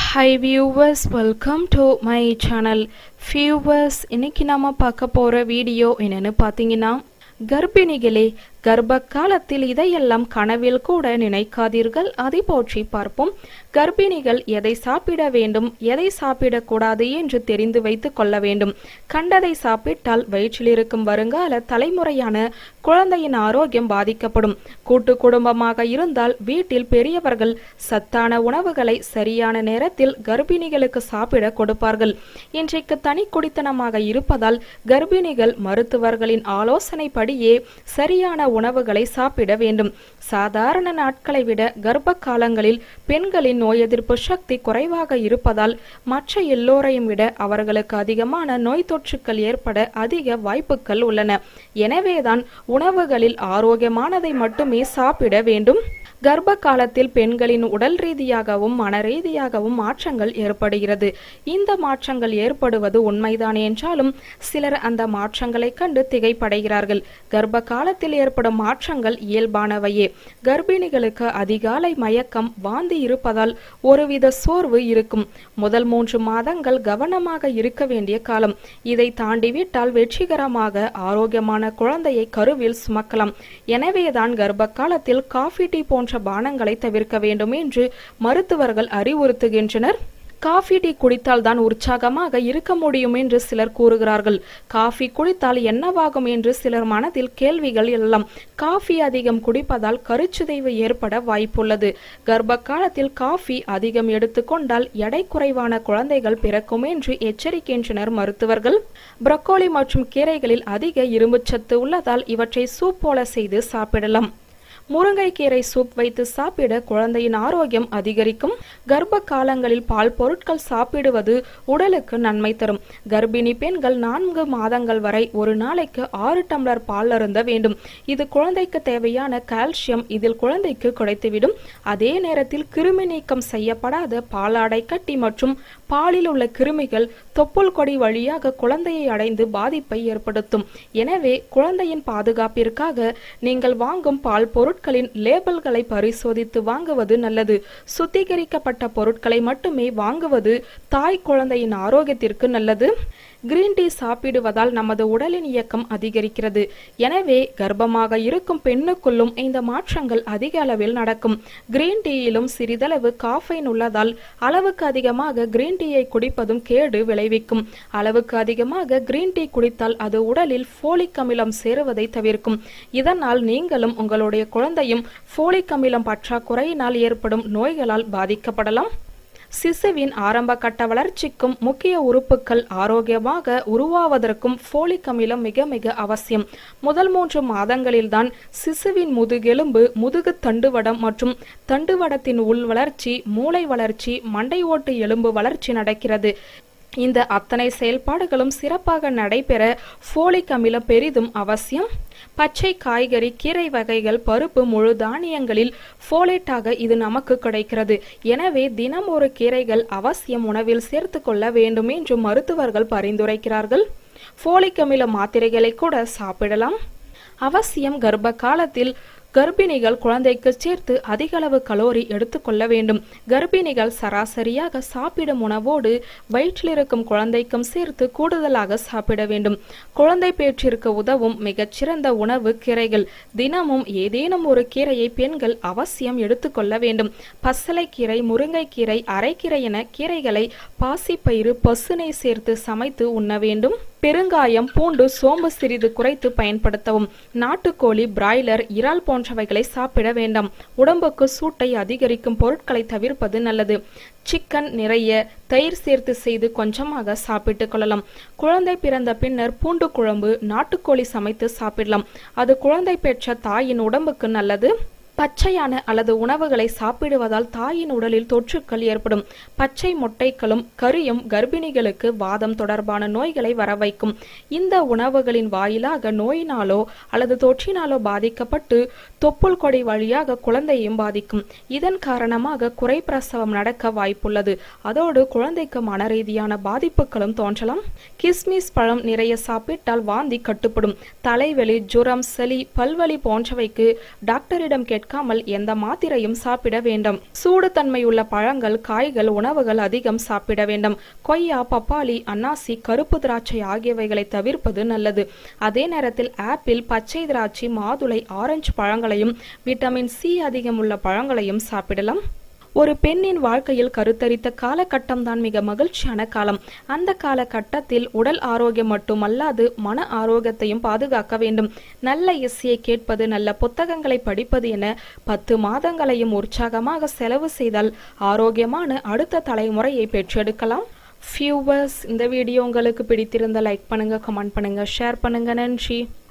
high viewers welcome to my channel viewers இன்னைக்கு நாம பார்க்க போற வீடியோ என்னன்னு பார்த்தீங்கன்னா கர்ப்பிணிகளே கர்ப்ப காலத்தில் இதையெல்லாம் கனவில் கூட நினைக்காதீர்கள் அதை போற்றி பார்ப்போம் கர்ப்பிணிகள் எதை சாப்பிட வேண்டும் எதை சாப்பிடக்கூடாது என்று தெரிந்து வைத்துக் கொள்ள வேண்டும் கண்டதை சாப்பிட்டால் வயிற்றில் இருக்கும் வருங்கால தலைமுறையான குழந்தையின் ஆரோக்கியம் பாதிக்கப்படும் கூட்டு குடும்பமாக இருந்தால் வீட்டில் பெரியவர்கள் சத்தான உணவுகளை சரியான நேரத்தில் கர்ப்பிணிகளுக்கு சாப்பிட கொடுப்பார்கள் இன்றைக்கு தனி குடித்தனமாக இருப்பதால் கர்ப்பிணிகள் மருத்துவர்களின் ஆலோசனைப்படியே சரியான உணவுகளை சாப்பிட வேண்டும் சாதாரண நாட்களை விட கர்ப்ப காலங்களில் பெண்களின் நோய் எதிர்ப்பு சக்தி குறைவாக இருப்பதால் மற்ற எல்லோரையும் விட அவர்களுக்கு அதிகமான நோய் தொற்றுக்கள் ஏற்பட அதிக வாய்ப்புகள் உள்ளன எனவேதான் உணவுகளில் ஆரோக்கியமானதை மட்டுமே சாப்பிட வேண்டும் கர்ப்ப காலத்தில் பெண்களின் உடல் ரீதியாகவும் மன ரீதியாகவும் மாற்றங்கள் ஏற்படுகிறது இந்த மாற்றங்கள் ஏற்படுவது உண்மைதான் என்றாலும் சிலர் அந்த மாற்றங்களை கண்டு திகைப்படைகிறார்கள் கர்ப்ப காலத்தில் ஏற்படும் மாற்றங்கள் இயல்பானவையே கர்ப்பிணிகளுக்கு அதிகாலை மயக்கம் வாந்தி இருப்பதால் ஒருவித சோர்வு இருக்கும் முதல் மூன்று மாதங்கள் கவனமாக இருக்க வேண்டிய காலம் இதை தாண்டிவிட்டால் வெற்றிகரமாக ஆரோக்கியமான குழந்தையை கருவில் சுமக்கலாம் எனவேதான் கர்ப்ப காலத்தில் காஃபி டீ போன்ற பானங்களை தவிர்க்க வேண்டும் என்று மருத்துவர்கள் அறிவுறுத்துகின்றனர் காஃபி டீ குடித்தால் தான் உற்சாகமாக இருக்க முடியும் என்று சிலர் கூறுகிறார்கள் காஃபி குடித்தால் என்னவாகும் என்று சிலர் மனதில் கேள்விகள் எல்லாம் காஃபி அதிகம் குடிப்பதால் கருச்சிதைவு ஏற்பட வாய்ப்புள்ளது கர்ப்ப காலத்தில் காஃபி அதிகம் எடுத்துக்கொண்டால் எடை குறைவான குழந்தைகள் பிறக்கும் என்று எச்சரிக்கின்றனர் மருத்துவர்கள் புரக்கோலி மற்றும் கீரைகளில் அதிக இரும்புச்சத்து உள்ளதால் இவற்றை சூப் போல செய்து சாப்பிடலாம் முருங்கைக்கீரை சூப் வைத்து சாப்பிட குழந்தையின் ஆரோக்கியம் அதிகரிக்கும் கர்ப்ப காலங்களில் பால் பொருட்கள் சாப்பிடுவது உடலுக்கு நன்மை தரும் கர்ப்பிணி பெண்கள் நான்கு மாதங்கள் வரை ஒரு நாளைக்கு ஆறு டம்ளர் பால் அருந்த வேண்டும் இது குழந்தைக்கு தேவையான கால்சியம் இதில் குழந்தைக்கு கிடைத்துவிடும் அதே நேரத்தில் கிருமி நீக்கம் செய்யப்படாத பாலாடை கட்டி மற்றும் பாலில் உள்ள கிருமிகள் தொப்புள் கொடி வழியாக குழந்தையை அடைந்து பாதிப்பை ஏற்படுத்தும் எனவே குழந்தையின் பாதுகாப்பிற்காக நீங்கள் வாங்கும் பால் பொருட்களின் லேபிள்களை பரிசோதித்து வாங்குவது நல்லது சுத்திகரிக்கப்பட்ட பொருட்களை மட்டுமே வாங்குவது தாய் குழந்தையின் ஆரோக்கியத்திற்கு நல்லது கிரீன் டீ சாப்பிடுவதால் நமது உடலின் இயக்கம் அதிகரிக்கிறது எனவே கர்ப்பமாக இருக்கும் பெண்ணுக்குள்ளும் இந்த மாற்றங்கள் அதிக அளவில் நடக்கும் கிரீன் டீயிலும் சிறிதளவு காஃபைன் உள்ளதால் அளவுக்கு அதிகமாக கிரீன் டீயை குடிப்பதும் கேடு விளைவிக்கும் அளவுக்கு அதிகமாக கிரீன் டீ குடித்தால் அது உடலில் ஃபோலிக் அமிலம் சேருவதை தவிர்க்கும் இதனால் நீங்களும் உங்களுடைய குழந்தையும் ஃபோலிக் அமிலம் பற்றாக்குறையினால் ஏற்படும் நோய்களால் பாதிக்கப்படலாம் சிசுவின் ஆரம்ப கட்ட வளர்ச்சிக்கும் முக்கிய உறுப்புகள் ஆரோக்கியமாக உருவாவதற்கும் ஃபோலிக் அமிலம் மிக மிக அவசியம் முதல் மூன்று மாதங்களில்தான் சிசுவின் முதுகெலும்பு முதுகு தண்டுவடம் மற்றும் தண்டுவடத்தின் உள் வளர்ச்சி மூளை வளர்ச்சி மண்டை ஓட்டு எலும்பு வளர்ச்சி நடக்கிறது இந்த அத்தனை செயல்பாடுகளும் சிறப்பாக நடைபெற ஃபோலிக் அமிலம் பெரிதும் அவசியம் பச்சை காய்கறி கீரை வகைகள் பருப்பு முழு தானியங்களில் ஃபோலேட்டாக இது நமக்கு கிடைக்கிறது எனவே தினம் ஒரு கீரைகள் அவசியம் உணவில் சேர்த்து கொள்ள வேண்டும் என்று மருத்துவர்கள் பரிந்துரைக்கிறார்கள் ஃபோலிக் அமில மாத்திரைகளை கூட சாப்பிடலாம் அவசியம் கர்ப்ப காலத்தில் கர்ப்பிணிகள் குழந்தைக்கு சேர்த்து அதிக அளவு கலோரி எடுத்துக்கொள்ள வேண்டும் கர்ப்பிணிகள் சராசரியாக சாப்பிடும் உணவோடு வயிற்றில் இருக்கும் குழந்தைக்கும் சேர்த்து கூடுதலாக சாப்பிட வேண்டும் குழந்தை பேற்றிற்கு உதவும் மிகச்சிறந்த உணவு கீரைகள் தினமும் ஏதேனும் ஒரு கீரையை பெண்கள் அவசியம் எடுத்துக்கொள்ள வேண்டும் பசலைக்கீரை முருங்கைக்கீரை அரைக்கீரை என கீரைகளை பாசிப்பயிறு பசுனை சேர்த்து சமைத்து உண்ண வேண்டும் பெருங்காயம் பூண்டு சோம்பு சிறிது குறைத்து பயன்படுத்தவும் நாட்டுக்கோழி பிராய்லர் இறால் போன்றவைகளை சாப்பிட வேண்டாம் உடம்புக்கு சூட்டை அதிகரிக்கும் பொருட்களை தவிர்ப்பது நல்லது சிக்கன் நிறைய தயிர் சேர்த்து செய்து கொஞ்சமாக சாப்பிட்டு கொள்ளலாம் குழந்தை பிறந்த பின்னர் பூண்டு குழம்பு நாட்டுக்கோழி சமைத்து சாப்பிடலாம் அது குழந்தை பெற்ற தாயின் உடம்புக்கு நல்லது பச்சையான அல்லது உணவுகளை சாப்பிடுவதால் தாயின் உடலில் தொற்றுக்கள் ஏற்படும் பச்சை முட்டைகளும் கரியும் கர்ப்பிணிகளுக்கு வாதம் தொடர்பான நோய்களை வர வைக்கும் இந்த உணவுகளின் வாயிலாக நோயினாலோ அல்லது தொற்றினாலோ பாதிக்கப்பட்டு தொப்புள் கொடி வழியாக குழந்தையும் பாதிக்கும் இதன் காரணமாக குறை பிரசவம் நடக்க வாய்ப்புள்ளது அதோடு குழந்தைக்கு மன ரீதியான பாதிப்புகளும் தோன்றலாம் கிஸ்மிஸ் பழம் நிறைய சாப்பிட்டால் வாந்தி கட்டுப்படும் தலைவலி ஜுரம் சளி பல்வலி போன்றவைக்கு டாக்டரிடம் கேட்க தவிர்க்காமல் எந்த மாத்திரையும் சாப்பிட வேண்டும் சூடு தன்மையுள்ள பழங்கள் காய்கள் உணவுகள் அதிகம் சாப்பிட வேண்டும் கொய்யா பப்பாளி அன்னாசி கருப்பு திராட்சை ஆகியவைகளை தவிர்ப்பது நல்லது அதே நேரத்தில் ஆப்பிள் பச்சை திராட்சை மாதுளை ஆரஞ்சு பழங்களையும் விட்டமின் சி அதிகம் உள்ள பழங்களையும் சாப்பிடலாம் ஒரு பெண்ணின் வாழ்க்கையில் கருத்தரித்த காலகட்டம் தான் மிக மகிழ்ச்சியான காலம் அந்த காலகட்டத்தில் உடல் ஆரோக்கியம் மட்டுமல்லாது மன ஆரோக்கியத்தையும் பாதுகாக்க வேண்டும் நல்ல இசையை கேட்பது நல்ல புத்தகங்களை படிப்பது என பத்து மாதங்களையும் உற்சாகமாக செலவு செய்தால் ஆரோக்கியமான அடுத்த தலைமுறையை பெற்றெடுக்கலாம் ஃபியூவர்ஸ் இந்த வீடியோ உங்களுக்கு பிடித்திருந்த லைக் பண்ணுங்க கமெண்ட் பண்ணுங்க ஷேர் பண்ணுங்க நன்றி